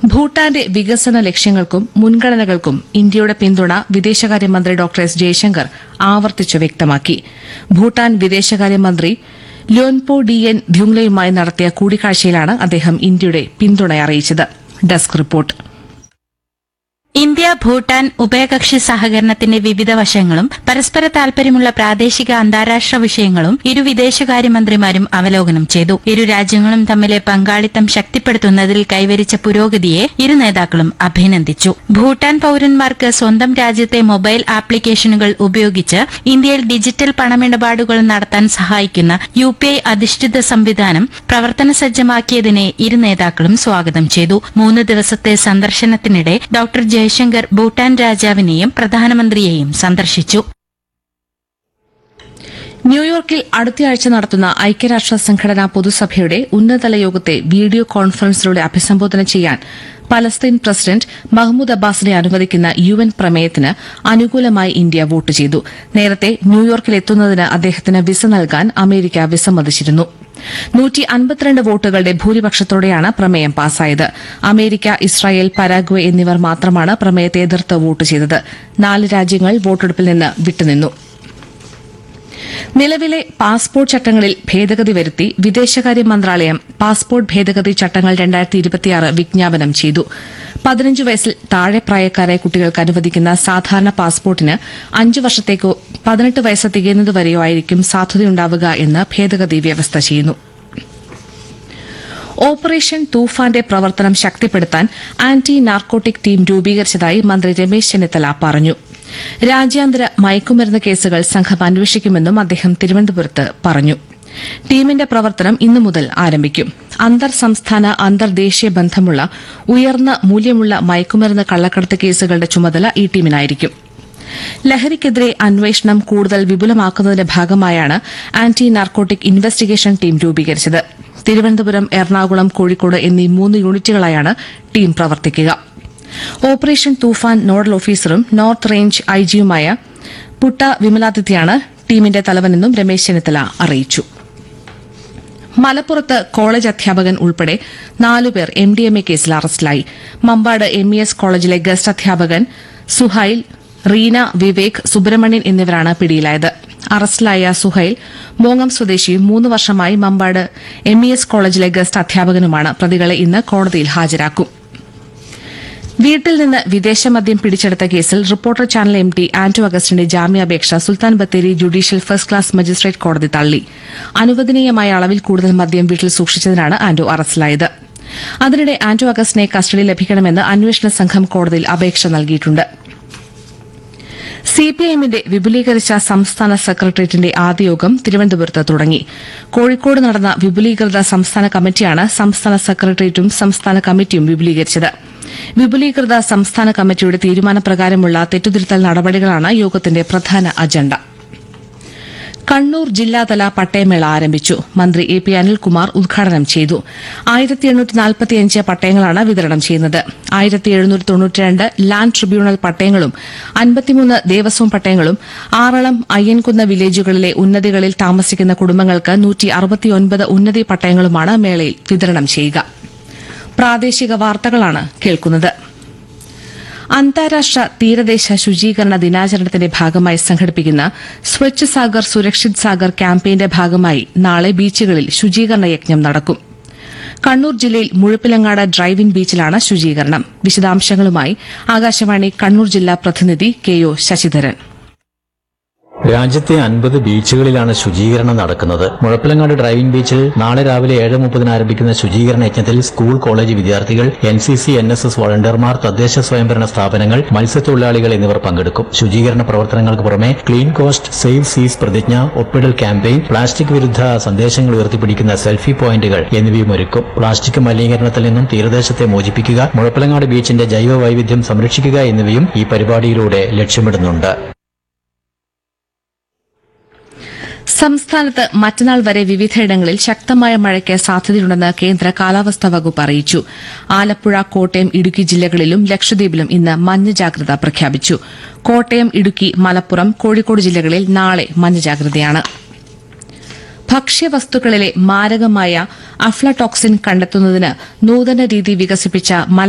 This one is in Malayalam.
ഭൂട്ടാന്റെ വികസന ലക്ഷ്യങ്ങൾക്കും മുൻഗണനകൾക്കും ഇന്ത്യയുടെ പിന്തുണ വിദേശകാര്യമന്ത്രി ഡോക്ടർ എസ് ജയശങ്കർ ആവർത്തിച്ചു വ്യക്തമാക്കി ഭൂട്ടാൻ വിദേശകാര്യമന്ത്രി ല്യോൻപോ ഡി എൻ ധ്യുങ്ലയുമായി നടത്തിയ കൂടിക്കാഴ്ചയിലാണ് അദ്ദേഹം ഇന്ത്യയുടെ പിന്തുണ അറിയിച്ചത് ഡെസ്ക് റിപ്പോർട്ട് ഇന്ത്യ ഭൂട്ടാൻ ഉഭയകക്ഷി സഹകരണത്തിന്റെ വിവിധ വശങ്ങളും പരസ്പര താൽപര്യമുള്ള പ്രാദേശിക അന്താരാഷ്ട്ര വിഷയങ്ങളും ഇരു വിദേശകാര്യമന്ത്രിമാരും അവലോകനം ചെയ്തു ഇരു രാജ്യങ്ങളും തമ്മിലെ പങ്കാളിത്തം ശക്തിപ്പെടുത്തുന്നതിൽ കൈവരിച്ച പുരോഗതിയെ ഇരു നേതാക്കളും അഭിനന്ദിച്ചു ഭൂട്ടാൻ പൌരന്മാർക്ക് സ്വന്തം രാജ്യത്തെ മൊബൈൽ ആപ്ലിക്കേഷനുകൾ ഉപയോഗിച്ച് ഇന്ത്യയിൽ ഡിജിറ്റൽ പണമിടപാടുകൾ നടത്താൻ സഹായിക്കുന്ന യു പി ഐ അധിഷ്ഠിത സംവിധാനം പ്രവർത്തന സജ്ജമാക്കിയതിനെ ഇരു നേതാക്കളും സ്വാഗതം ചെയ്തു മൂന്ന് ദിവസത്തെ സന്ദർശനത്തിനിടെ ഡോക്ടർ ജയശങ്കർ ഭൂട്ടാൻ രാജാവിനെയും പ്രധാനമന്ത്രിയെയും സന്ദർശിച്ചു ന്യൂയോർക്കിൽ അടുത്തയാഴ്ച നടത്തുന്ന ഐക്യരാഷ്ട്ര സംഘടനാ പൊതുസഭയുടെ ഉന്നതതല യോഗത്തെ വീഡിയോ കോൺഫറൻസിലൂടെ അഭിസംബോധന ചെയ്യാൻ പലസ്തീൻ പ്രസിഡന്റ് മഹ്മൂദ് അബ്ബാസിനെ അനുവദിക്കുന്ന യു എൻ പ്രമേയത്തിന് അനുകൂലമായി ഇന്ത്യ വോട്ട് ചെയ്തു നേരത്തെ ന്യൂയോർക്കിൽ എത്തുന്നതിന് അദ്ദേഹത്തിന് വിസ നൽകാൻ അമേരിക്ക വിസമ്മതിച്ചിരുന്നു നൂറ്റി അൻപത്തിരണ്ട് വോട്ടുകളുടെ ഭൂരിപക്ഷത്തോടെയാണ് പ്രമേയം പാസായത് അമേരിക്ക ഇസ്രായേൽ പരാഗ്വെ എന്നിവർ മാത്രമാണ് പ്രമേയത്തെ എതിർത്ത് വോട്ട് ചെയ്തത് നാല് രാജ്യങ്ങൾ വോട്ടെടുപ്പിൽ നിന്ന് വിട്ടുനിന്നു നിലവിലെ പാസ്പോർട്ട് ചട്ടങ്ങളിൽ ഭേദഗതി വരുത്തി വിദേശകാര്യ മന്ത്രാലയം പാസ്പോർട്ട് ഭേദഗതി ചട്ടങ്ങൾ രണ്ടായിരത്തി ഇരുപത്തിയാറ് വിജ്ഞാപനം ചെയ്തു പതിനഞ്ച് വയസ്സിൽ താഴെ പ്രായക്കാരായ കുട്ടികൾക്ക് അനുവദിക്കുന്ന സാധാരണ പാസ്പോർട്ടിന് അഞ്ച് വർഷത്തേക്കോ പതിനെട്ട് വയസ്സ് തികയുന്നതുവരെയോ ആയിരിക്കും സാധുതയുണ്ടാവുക എന്ന് ഭേദഗതി വ്യവസ്ഥ ചെയ്യുന്നു ഓപ്പറേഷൻ തൂഫാന്റെ പ്രവർത്തനം ശക്തിപ്പെടുത്താൻ ആന്റി നാർക്കോട്ടിക് ടീം രൂപീകരിച്ചതായി മന്ത്രി രമേശ് ചെന്നിത്തല പറഞ്ഞു രാജ്യാന്തര മയക്കുമരുന്ന് കേസുകൾ സംഘം അന്വേഷിക്കുമെന്നും അദ്ദേഹം തിരുവനന്തപുരത്ത് പറഞ്ഞു ടീമിന്റെ പ്രവർത്തനം ഇന്നു മുതൽ ആരംഭിക്കും അന്തർ സംസ്ഥാന അന്തർദേശീയ ബന്ധമുള്ള ഉയർന്ന മൂല്യമുള്ള മയക്കുമരുന്ന് കള്ളക്കടത്ത് കേസുകളുടെ ചുമതല ഈ ടീമിനായിരിക്കും ലഹരിക്കെതിരെ അന്വേഷണം കൂടുതൽ വിപുലമാക്കുന്നതിന്റെ ഭാഗമായാണ് ആന്റി നാർക്കോട്ടിക് ഇൻവെസ്റ്റിഗേഷൻ ടീം രൂപീകരിച്ചത് തിരുവനന്തപുരം എറണാകുളം കോഴിക്കോട് എന്നീ മൂന്ന് യൂണിറ്റുകളായാണ് ടീം പ്രവർത്തിക്കുക ഓപ്പറേഷൻ തൂഫാൻ നോഡൽ ഓഫീസറും നോർത്ത് റേഞ്ച് ഐജിയുമായ പുട്ട വിമലാദിത്യയാണ് ടീമിന്റെ തലവനെന്നും രമേശ് ചെന്നിത്തല അറിയിച്ചു മലപ്പുറത്ത് കോളേജ് അധ്യാപകൻ ഉൾപ്പെടെ നാലുപേർ എം ഡി എം എ കേസിൽ അറസ്റ്റിലായി മമ്പാട് എം ഇ എസ് കോളേജിലെ ഗസ്റ്റ് അധ്യാപകൻ സുഹൈൽ റീന വിവേക് സുബ്രഹ്മണ്യൻ എന്നിവരാണ് പിടിയിലായത് അറസ്റ്റിലായ സുഹൈൽ മോങ്ങം സ്വദേശിയും മൂന്ന് വർഷമായി മമ്പാട് എം ഇ എസ് കോളേജിലെ ഗസ്റ്റ് അധ്യാപകനുമാണ് പ്രതികളെ ഇന്ന് കോടതിയിൽ ഹാജരാക്കും വീട്ടിൽ നിന്ന് വിദേശമദ്യം പിടിച്ചെടുത്ത കേസിൽ reporter channel M T Anto അഗസ്റ്റിന്റെ ജാമ്യാപേക്ഷ Sultan Bathery judicial first class magistrate കോടതി തള്ളി അനുവദനീയമായ അളവിൽ കൂടുതൽ മദ്യം വീട്ടിൽ സൂക്ഷിച്ചതിനാണ് ആന്റോ അറസ്റ്റിലായത് അതിനിടെ ആന്റോ അഗസ്റ്റിനെ കസ്റ്റഡി ലഭിക്കണമെന്ന് അന്വേഷണ സംഘം കോടതിയിൽ അപേക്ഷ നൽകിയിട്ടുണ്ട് സിപിഐഎമ്മിന്റെ വിപുലീകരിച്ച സംസ്ഥാന സെക്രട്ടേറിയറ്റിന്റെ ആദ്യ യോഗം തിരുവനന്തപുരത്ത് തുടങ്ങി കോഴിക്കോട് നടന്ന വിപുലീകൃത സംസ്ഥാന കമ്മിറ്റിയാണ് സംസ്ഥാന സെക്രട്ടേറിയറ്റും സംസ്ഥാന കമ്മിറ്റിയും വിപുലീകരിച്ചത് വിപുലീകൃത സംസ്ഥാന കമ്മിറ്റിയുടെ തീരുമാനപ്രകാരമുള്ള തെറ്റുതിരുത്തൽ നടപടികളാണ് യോഗത്തിന്റെ പ്രധാന അജണ്ട കണ്ണൂർ ജില്ലാതല പട്ടയമേള ആരംഭിച്ചു മന്ത്രി എ പി അനിൽകുമാർ ഉദ്ഘാടനം ചെയ്തു ആയിരത്തി എണ്ണൂറ്റി നാൽപ്പത്തിയഞ്ച് പട്ടയങ്ങളാണ് വിതരണം ചെയ്യുന്നത് ആയിരത്തി എഴുന്നൂറ്റി തൊണ്ണൂറ്റിരണ്ട് ലാൻഡ് ട്രിബ്യൂണൽ പട്ടയങ്ങളും അൻപത്തിമൂന്ന് ദേവസ്വം പട്ടയങ്ങളും ആറളം അയ്യൻകുന്ന് വില്ലേജുകളിലെ ഉന്നതികളിൽ താമസിക്കുന്ന കുടുംബങ്ങൾക്ക് നൂറ്റി അറുപത്തിയൊൻപത് ഉന്നതി പട്ടയങ്ങളുമാണ് മേളയിൽ വിതരണം ചെയ്യുക പ്രാദേശിക വാർത്തകളാണ് കേൾക്കുന്നത് അന്താരാഷ്ട്ര തീരദേശ ശുചീകരണ ദിനാചരണത്തിന്റെ ഭാഗമായി സംഘടിപ്പിക്കുന്ന സ്വച്ഛ് സാഗർ സുരക്ഷിത് സാഗർ ക്യാമ്പയിന്റെ ഭാഗമായി നാളെ ബീച്ചുകളിൽ ശുചീകരണ യജ്ഞം നടക്കും കണ്ണൂർ ജില്ലയിൽ മുഴപ്പിലങ്ങാട് ഡ്രൈവിൻ ബീച്ചിലാണ് ശുചീകരണം വിശദാംശങ്ങളുമായി ആകാശവാണി കണ്ണൂർ ജില്ലാ പ്രതിനിധി കെ ഒ ശശിധരൻ രാജ്യത്തെ അൻപത് ബീച്ചുകളിലാണ് ശുചീകരണം നടക്കുന്നത് മുഴപ്പിലങ്ങാട് ഡ്രൈവിംഗ് ബീച്ചിൽ നാളെ രാവിലെ ഏഴ് മുപ്പതിന് ആരംഭിക്കുന്ന ശുചീകരണ യജ്ഞത്തിൽ സ്കൂൾ കോളേജ് വിദ്യാർത്ഥികൾ N C C N S S വളണ്ടിയർമാർ തദ്ദേശ സ്വയംഭരണ സ്ഥാപനങ്ങൾ മത്സ്യത്തൊഴിലാളികൾ എന്നിവർ പങ്കെടുക്കും ശുചീകരണ പ്രവർത്തനങ്ങൾക്ക് പുറമെ ക്ലീൻ കോസ്റ്റ് സേവ് സീസ് പ്രതിജ്ഞ ഒപ്പിടൽ ക്യാമ്പയിൻ പ്ലാസ്റ്റിക് വിരുദ്ധ സന്ദേശങ്ങൾ ഉയർത്തിപ്പിടിക്കുന്ന സെൽഫി പോയിന്റുകൾ എന്നിവയും ഒരുക്കും പ്ലാസ്റ്റിക് മലിനീകരണത്തിൽ നിന്നും തീരദേശത്തെ മോചിപ്പിക്കുക മുഴപ്പിലങ്ങാട് ബീച്ചിന്റെ ജൈവ വൈവിധ്യം സംരക്ഷിക്കുക എന്നിവയും ഈ പരിപാടിയിലൂടെ ലക്ഷ്യമിടുന്നുണ്ട് സംസ്ഥാനത്ത് മറ്റന്നാൾ വരെ വിവിധയിടങ്ങളിൽ ശക്തമായ മഴയ്ക്ക് സാധ്യതയുണ്ടെന്ന് കേന്ദ്ര കാലാവസ്ഥാ വകുപ്പ് അറിയിച്ചു ആലപ്പുഴ കോട്ടയം ഇടുക്കി ജില്ലകളിലും ലക്ഷദ്വീപിലും ഇന്ന് മഞ്ഞ ജാഗ്രത പ്രഖ്യാപിച്ചു കോട്ടയം ഇടുക്കി മലപ്പുറം കോഴിക്കോട് ജില്ലകളിൽ നാളെ മഞ്ഞ ജാഗ്രതയാണ് ഭക്ഷ്യവസ്തുക്കളിലെ മാരകമായ അഫ്ലടോക്സിൻ കണ്ടെത്തുന്നതിന് നൂതന രീതി വികസിപ്പിച്ച